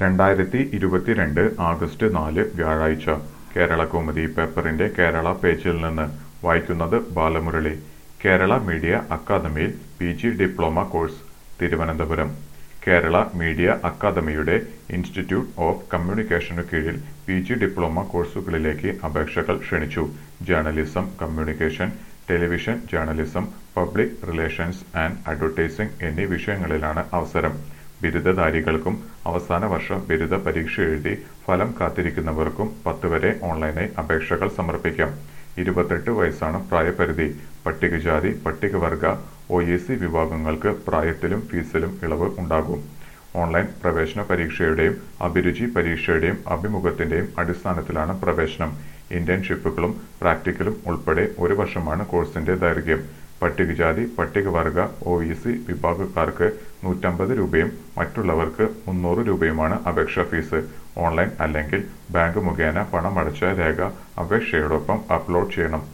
രണ്ടായിരത്തി ഇരുപത്തിരണ്ട് ആഗസ്റ്റ് നാല് വ്യാഴാഴ്ച കേരള കൗമുദി പേപ്പറിന്റെ കേരള പേജിൽ നിന്ന് വായിക്കുന്നത് ബാലമുരളി കേരള മീഡിയ അക്കാദമിയിൽ P G diploma course Thiruvananthapuram Kerala media അക്കാദമിയുടെ ഇൻസ്റ്റിറ്റ്യൂട്ട് ഓഫ് കമ്മ്യൂണിക്കേഷനു കീഴിൽ പി ജി ഡിപ്ലോമ കോഴ്സുകളിലേക്ക് അപേക്ഷകൾ ക്ഷണിച്ചു journalism communication television journalism public relations and advertising എന്നീ വിഷയങ്ങളിലാണ് അവസരം ബിരുദധാരികൾക്കും അവസാന വർഷ ബിരുദ പരീക്ഷ എഴുതി ഫലം കാത്തിരിക്കുന്നവർക്കും പത്ത് വരെ ഓൺലൈനായി അപേക്ഷകൾ സമർപ്പിക്കാം ഇരുപത്തെട്ട് വയസ്സാണ് പ്രായപരിധി പട്ടികജാതി പട്ടികവർഗ ഒ ഇ സി വിഭാഗങ്ങൾക്ക് പ്രായത്തിലും ഫീസിലും ഇളവ് ഉണ്ടാകും ഓൺലൈൻ പ്രവേശന പരീക്ഷയുടെയും അഭിരുചി പരീക്ഷയുടെയും അഭിമുഖത്തിന്റെയും അടിസ്ഥാനത്തിലാണ് പ്രവേശനം ഇന്റേൺഷിപ്പുകളും പ്രാക്ടിക്കലും ഉൾപ്പെടെ ഒരു വർഷമാണ് കോഴ്സിന്റെ ദൈർഘ്യം പട്ടികജാതി പട്ടികവർഗ ഒ ഇ സി വിഭാഗക്കാർക്ക് നൂറ്റമ്പത് രൂപയും മറ്റുള്ളവർക്ക് മുന്നൂറ് രൂപയുമാണ് അപേക്ഷാ ഫീസ് ഓൺലൈൻ അല്ലെങ്കിൽ ബാങ്ക് മുഖേന പണമടച്ച രേഖ അപേക്ഷയോടൊപ്പം അപ്ലോഡ് ചെയ്യണം